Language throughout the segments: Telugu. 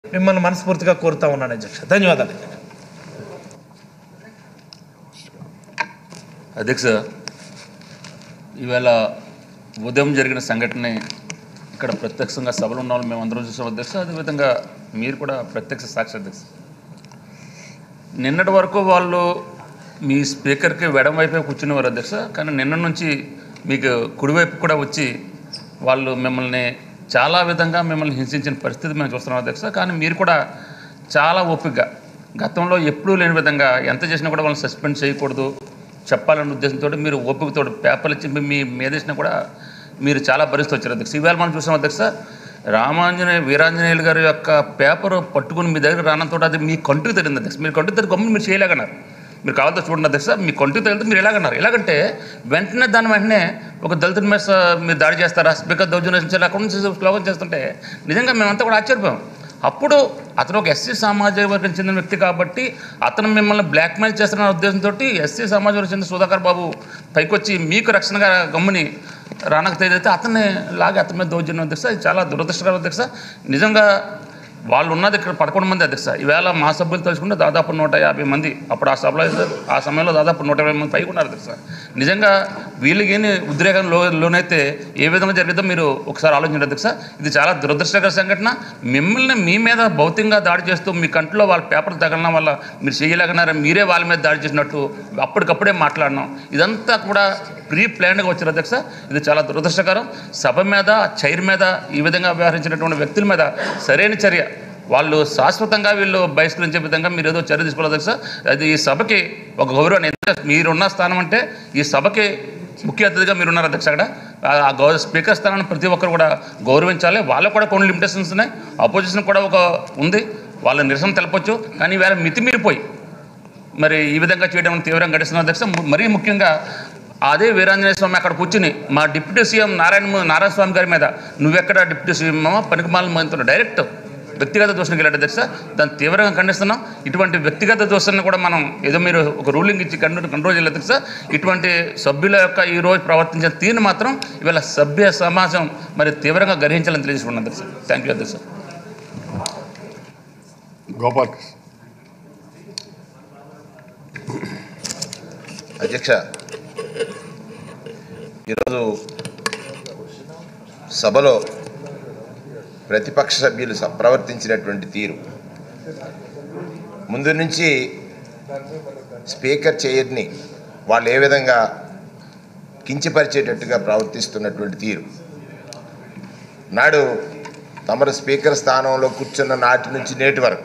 మిమ్మల్ని మనస్ఫూర్తిగా కోరుతా ఉన్నాను అధ్యక్ష ధన్యవాదాలు అధ్యక్ష ఈవేళ ఉదయం జరిగిన సంఘటన ఇక్కడ ప్రత్యక్షంగా సభలో ఉన్న వాళ్ళు మేము అందరం చూసాం అధ్యక్ష అదేవిధంగా మీరు కూడా ప్రత్యక్ష సాక్షి అధ్యక్ష నిన్నటి వరకు వాళ్ళు మీ స్పీకర్కి వెడం వైపే కూర్చునేవారు అధ్యక్ష కానీ నిన్న నుంచి మీకు కుడివైపు కూడా వచ్చి వాళ్ళు మిమ్మల్ని చాలా విధంగా మిమ్మల్ని హింసించిన పరిస్థితి మేము చూస్తున్నాం అధ్యక్ష కానీ మీరు కూడా చాలా ఓపికగా గతంలో ఎప్పుడూ లేని విధంగా ఎంత చేసినా కూడా వాళ్ళని సస్పెండ్ చేయకూడదు చెప్పాలనే ఉద్దేశంతో మీరు ఓపికతో పేపర్లు ఇచ్చి మీ మీదేసినా కూడా మీరు చాలా భరిస్తూ వచ్చారు అధ్యక్ష ఈవేళ మనం చూసాం అధ్యక్ష రామాంజనేయ వీరాంజనేయులు గారి యొక్క పేపర్ పట్టుకుని మీ దగ్గర రానంతో అది మీ కంటికి తగిలింది అధ్యక్ష మీరు కంటికి తగిలి గమ్ముని మీరు చేయలేకన్నారు మీరు కావాలంటే చూడండి అధ్యక్ష మీ కంటికి తగిలితే మీరు ఎలాగన్నారు ఎలాగంటే వెంటనే దాని వెంటనే ఒక దళితుల మీద స- మీరు దాడి చేస్తారా స్పీకర్ దౌర్జన్యం చేయాలి అక్కడ నుంచి స్లోగన్ చేస్తుంటే నిజంగా మేమంతా కూడా ఆశ్చర్యపోయాం అప్పుడు అతను ఒక ఎస్సీ సామాజిక వర్గం చెందిన వ్యక్తి కాబట్టి అతను మిమ్మల్ని బ్లాక్మెయిల్ చేస్తున్న ఉద్దేశంతో ఎస్సీ సమాజ వర్గం చెందిన సుధాకర్ బాబు పైకొచ్చి మీకు రక్షణగా గమ్ముని రానకు తెలియతే అతన్ని లాగి అతని మీద దౌర్జన్యం అధ్యక్ష ఇది చాలా దురదృష్టకరం అధ్యక్ష నిజంగా వాళ్ళు ఉన్నది ఇక్కడ పదకొండు మంది అధ్యక్ష ఈవేళ మా సభ్యులు తలుచుకుంటే దాదాపు నూట యాభై మంది అప్పుడు ఆ సభలో అయితే ఆ సమయంలో దాదాపు నూట యాభై మంది పైకి ఉన్నారు అధ్యక్ష నిజంగా వీళ్ళకి ఏమి ఉద్రేకం లో లోనైతే ఏ విధంగా జరిగిద్దో మీరు ఒకసారి ఆలోచించండి అధ్యక్ష ఇది చాలా దురదృష్టకర సంఘటన మిమ్మల్ని మీ మీద భౌతికంగా దాడి చేస్తూ మీ కంట్లో వాళ్ళ పేపర్లు తగలడం వల్ల మీరు చేయలేకన్నారా మీరే వాళ్ళ మీద దాడి చేసినట్టు అప్పటికప్పుడే మాట్లాడినాం ఇదంతా కూడా ప్రీ ప్లాన్గా వచ్చారు అధ్యక్ష ఇది చాలా దురదృష్టకరం సభ మీద చైర్ మీద ఈ విధంగా వ్యవహరించినటువంటి వ్యక్తుల మీద సరైన చర్య వాళ్ళు శాశ్వతంగా వీళ్ళు బహిష్కరించే విధంగా మీరు ఏదో చర్య తీసుకోవాలి అధ్యక్ష అది ఈ సభకి ఒక గౌరవం ఎందుకంటే మీరున్న స్థానం అంటే ఈ సభకి ముఖ్య అతిథిగా మీరున్నారు అధ్యక్ష అక్కడ ఆ- ఆ గౌరవ స్పీకర్ స్థానాన్ని ప్రతి ఒక్కరు కూడా గౌరవించాలి వాళ్ళకు కూడా కొన్ని లిమిటేషన్స్ ఉన్నాయి అపోజిషన్ కూడా ఒక ఉంది వాళ్ళ నిరసన తెలపొచ్చు కానీ వేరే మితిమీరిపోయి మరి ఈ విధంగా చేయడం తీవ్రంగా గడిస్తున్న అధ్యక్ష ము- మరీ ముఖ్యంగా అదే వీరాంజనేయ స్వామి అక్కడ కూర్చుని మా డిప్యూటీ సీఎం నారాయణ ము- నారాయణ స్వామి గారి మీద నువ్వెక్కడ డిప్యూటీ సీఎం పనికిమాల మంత్రులు డైరెక్ట్ వ్యక్తిగత దోషం వెళ్ళాడు అధ్యక్ష దాన్ని తీవ్రంగా ఖండిస్తున్నాం ఇటువంటి వ్యక్తిగత దోషాన్ని కూడా మనం ఏదో మీరు ఒక రూలింగ్ ఇచ్చి కంట్రోల్ కంట్రోల్ చేయలేదు అధ్యక్ష ఇటువంటి సభ్యుల యొక్క ఈ రోజు ప్రవర్తించిన తీరుని మాత్రం ఇవాళ సభ్య సమాజం మరి తీవ్రంగా గ్రహించాలని తెలియజేసుకున్నాను అధ్యక్ష థ్యాంక్ యూ అధ్యక్ష గోపాల్ కృష్ణ అధ్యక్ష ఈరోజు సభలో ప్రతిపక్ష సభ్యులు స- ప్రవర్తించినటువంటి తీరు ముందు నుంచి స్పీకర్ చైర్ని వాళ్ళు ఏ విధంగా కించపరిచేటట్టుగా ప్రవర్తిస్తున్నటువంటి తీరు నాడు తమరు స్పీకర్ స్థానంలో కూర్చున్న నాటి నుంచి నేటి వరకు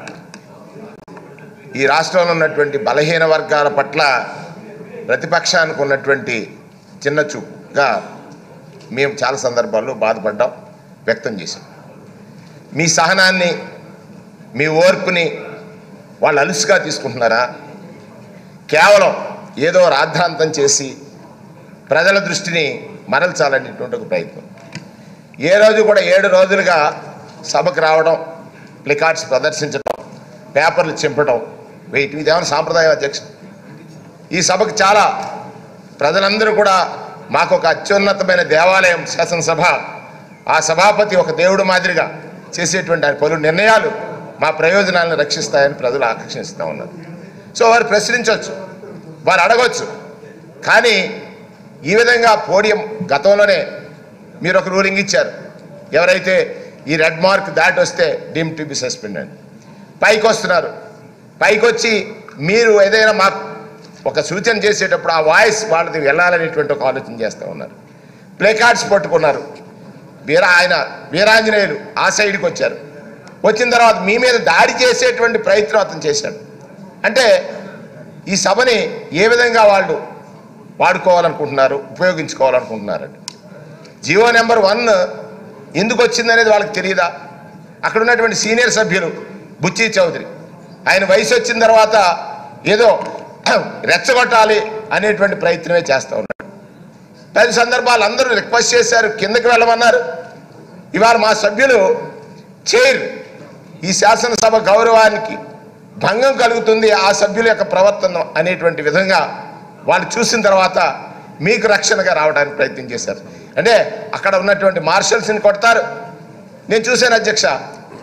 ఈ రాష్ట్రంలో ఉన్నటువంటి బలహీన వర్గాల పట్ల ప్రతిపక్షానికి ఉన్నటువంటి చిన్న చూపుగా మేము చాలా సందర్భాల్లో బాధపడ్డాం వ్యక్తం చేశాం మీ సహనాన్ని మీ ఓర్పుని వాళ్ళు అలుసుగా తీసుకుంటున్నారా కేవలం ఏదో రాద్ధాంతం చేసి ప్రజల దృష్టిని మరల్చాలనేటువంటి ఒక ప్రయత్నం ఏ రోజు కూడా ఏడు రోజులుగా సభకు రావడం ప్లికార్డ్స్ ప్రదర్శించడం పేపర్లు చింపడం వెయిట్ ఇదేమైనా సాంప్రదాయం అధ్యక్ష ఈ సభకు చాలా ప్రజలందరూ కూడా మాకు ఒక అత్యున్నతమైన దేవాలయం శాసనసభ ఆ సభాపతి ఒక దేవుడు మాదిరిగా చేసేటువంటి ఆయన పలు నిర్ణయాలు మా ప్రయోజనాలను రక్షిస్తాయని ప్రజలు ఆకర్షిస్తూ ఉన్నారు సో వారు ప్రశ్నించవచ్చు వారు అడగవచ్చు కానీ ఈ విధంగా పోడియం గతంలోనే మీరు ఒక రూలింగ్ ఇచ్చారు ఎవరైతే ఈ రెడ్ మార్క్ దాటి వస్తే డీమ్ టు బి సస్పెండ్ అని పైకి వస్తున్నారు పైకి వచ్చి మీరు ఏదైనా మాకు ఒక సూచన చేసేటప్పుడు ఆ వాయిస్ వాళ్ళది వెళ్ళాలనేటువంటి ఒక ఆలోచన చేస్తూ ఉన్నారు ప్లే కార్డ్స్ పట్టుకున్నారు వీర ఆయన వీరాంజనేయులు ఆ సైడ్కి వచ్చారు వచ్చిన తర్వాత మీ మీద దాడి చేసేటువంటి ప్రయత్నం అతను చేశాడు అంటే ఈ సభని ఏ విధంగా వాళ్ళు వాడుకోవాలనుకుంటున్నారు ఉపయోగించుకోవాలనుకుంటున్నారండి జియో నెంబర్ వన్ ఎందుకు వచ్చిందనేది వాళ్ళకి తెలియదా అక్కడ ఉన్నటువంటి సీనియర్ సభ్యులు బుచ్చి చౌదరి ఆయన వయసు వచ్చిన తర్వాత ఏదో రెచ్చగొట్టాలి అనేటువంటి ప్రయత్నమే చేస్తూ ఉన్నాడు పది సందర్భాలు అందరూ రిక్వెస్ట్ చేశారు కిందకి వెళ్ళమన్నారు ఇవాళ మా సభ్యులు చైర్ ఈ శాసనసభ గౌరవానికి భంగం కలుగుతుంది ఆ సభ్యుల యొక్క ప్రవర్తన అనేటువంటి విధంగా వాళ్ళు చూసిన తర్వాత మీకు రక్షణగా రావడానికి ప్రయత్నం చేశారు అంటే అక్కడ ఉన్నటువంటి మార్షల్స్ని కొడతారు నేను చూశాను అధ్యక్ష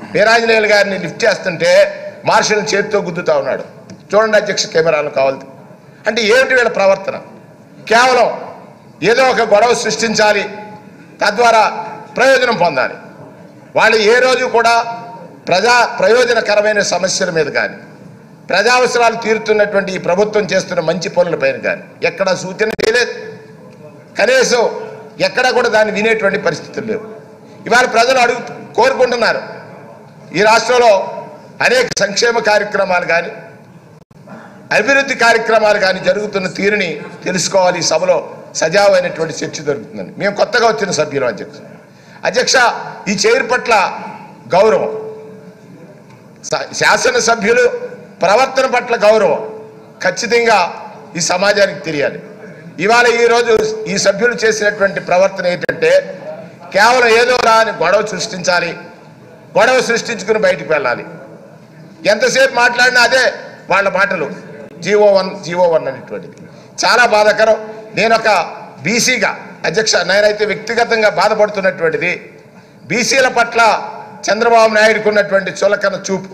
వీరాంజనేయులు గారిని లిఫ్ట్ చేస్తుంటే మార్షల్ చేతితో గుద్దుతా ఉన్నాడు చూడండి అధ్యక్ష కెమెరాలు కావాలి అంటే ఏమిటి వీళ్ళ ప్రవర్తన కేవలం ఏదో ఒక గొడవ సృష్టించాలి తద్వారా ప్రయోజనం పొందాలి వాళ్ళు ఏ రోజు కూడా ప్రజా ప్రయోజనకరమైన సమస్యల మీద కానీ ప్రజా అవసరాలు తీరుతున్నటువంటి ఈ ప్రభుత్వం చేస్తున్న మంచి పనులపైన కానీ ఎక్కడ సూచన చేయలేదు కనీసం ఎక్కడా కూడా దాన్ని వినేటువంటి పరిస్థితులు లేవు ఇవాళ ప్రజలు అడుగు కోరుకుంటున్నారు ఈ రాష్ట్రంలో అనేక సంక్షేమ కార్యక్రమాలు కానీ అభివృద్ధి కార్యక్రమాలు కానీ జరుగుతున్న తీరుని తెలుసుకోవాలి ఈ సభలో సజావైనటువంటి చర్చ జరుగుతుందని మేము కొత్తగా వచ్చిన సభ్యులు అధ్యక్ష అధ్యక్ష ఈ చైర్ పట్ల గౌరవం స- శాసనసభ్యులు ప్రవర్తన పట్ల గౌరవం ఖచ్చితంగా ఈ సమాజానికి తెలియాలి ఇవాళ ఈరోజు ఈ సభ్యులు చేసినటువంటి ప్రవర్తన ఏంటంటే కేవలం ఏదో రాని గొడవ సృష్టించాలి గొడవ సృష్టించుకుని బయటికి వెళ్ళాలి ఎంతసేపు మాట్లాడినా అదే వాళ్ళ మాటలు జీవో వన్ జీవో వన్ అనేటువంటిది చాలా బాధాకరం నేను ఒక బీసీగా అధ్యక్ష నేనైతే వ్యక్తిగతంగా బాధపడుతున్నటువంటిది బీసీల పట్ల చంద్రబాబు నాయుడుకు ఉన్నటువంటి చులకన చూపు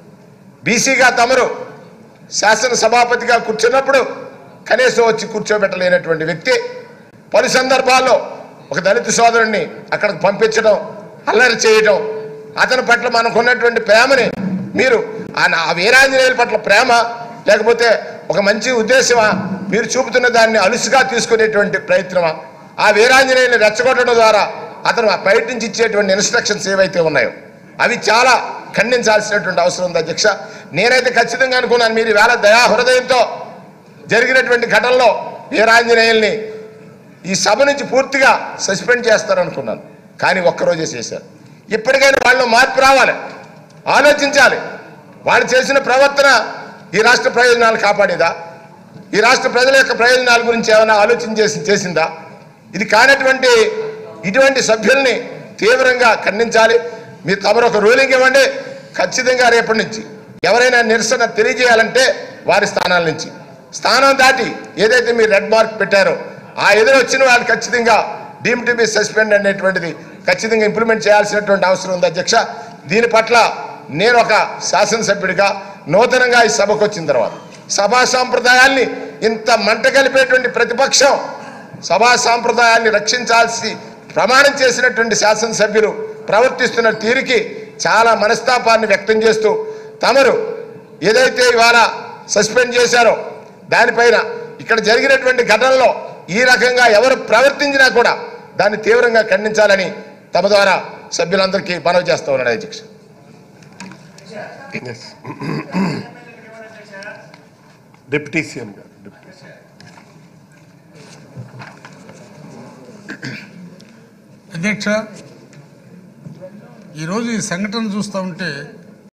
బీసీగా తమరు శాసన సభాపతిగా కూర్చున్నప్పుడు కనీసం వచ్చి కూర్చోబెట్టలేనటువంటి వ్యక్తి పలు సందర్భాల్లో ఒక దళిత సోదరుణ్ణి అక్కడికి పంపించడం అల్లరి చేయడం అతని పట్ల మనకున్నటువంటి ప్రేమని మీరు ఆ నా- ఆ వీరాంజనేయుల పట్ల ప్రేమ లేకపోతే ఒక మంచి ఉద్దేశమా మీరు చూపుతున్న దాన్ని అలుసుగా తీసుకునేటువంటి ప్రయత్నమా ఆ వీరాంజనేయుని రెచ్చగొట్టడం ద్వారా అతను ఆ బయట నుంచి ఇచ్చేటువంటి ఇన్స్ట్రక్షన్స్ ఏవైతే ఉన్నాయో అవి చాలా ఖండించాల్సినటువంటి అవసరం ఉంది అధ్యక్ష నేనైతే ఖచ్చితంగా అనుకున్నాను మీరు వేళ దయా హృదయంతో జరిగినటువంటి ఘటనలో వీరాంజనేయుల్ని ఈ సభ నుంచి పూర్తిగా సస్పెండ్ చేస్తారనుకున్నాను కానీ ఒక్కరోజే చేశారు ఇప్పటికైనా వాళ్ళు మార్పు రావాలి ఆలోచించాలి వాళ్ళు చేసిన ప్రవర్తన ఈ రాష్ట్ర ప్రయోజనాలు కాపాడేదా ఈ రాష్ట్ర ప్రజల యొక్క ప్రయోజనాల గురించి ఏమైనా ఆలోచన చేసి చేసిందా ఇది కానటువంటి ఇటువంటి సభ్యుల్ని తీవ్రంగా ఖండించాలి మీరు తమరు ఒక రూలింగ్ ఇవ్వండి ఖచ్చితంగా రేపటి నుంచి ఎవరైనా నిరసన తెలియజేయాలంటే వారి స్థానాల నుంచి స్థానం దాటి ఏదైతే మీరు రెడ్ మార్క్ పెట్టారో ఆ ఎదురు వచ్చిన వాళ్ళు ఖచ్చితంగా డీమ్ టు బి సస్పెండ్ అనేటువంటిది ఖచ్చితంగా ఇంప్లిమెంట్ చేయాల్సినటువంటి అవసరం ఉంది అధ్యక్ష దీని పట్ల నేను ఒక శాసనసభ్యుడిగా నూతనంగా ఈ సభకు వచ్చిన తర్వాత సభా సాంప్రదాయాల్ని ఇంత మంట కలిపేటువంటి ప్రతిపక్షం సభా సాంప్రదాయాన్ని రక్షించాల్సి ప్రమాణం చేసినటువంటి శాసనసభ్యులు ప్రవర్తిస్తున్న తీరుకి చాలా మనస్తాపాన్ని వ్యక్తం చేస్తూ తమరు ఏదైతే ఇవాళ సస్పెండ్ చేశారో దానిపైన ఇక్కడ జరిగినటువంటి ఘటనలో ఈ రకంగా ఎవరు ప్రవర్తించినా కూడా దాన్ని తీవ్రంగా ఖండించాలని తమ ద్వారా సభ్యులందరికీ మనవి చేస్తా ఉన్నాడు అధ్యక్ష డిప్యూటీ సీఎం గారు డిప్యూటీ సీఎం అధ్యక్ష ఈరోజు ఈ సంఘటన చూస్తూ ఉంటే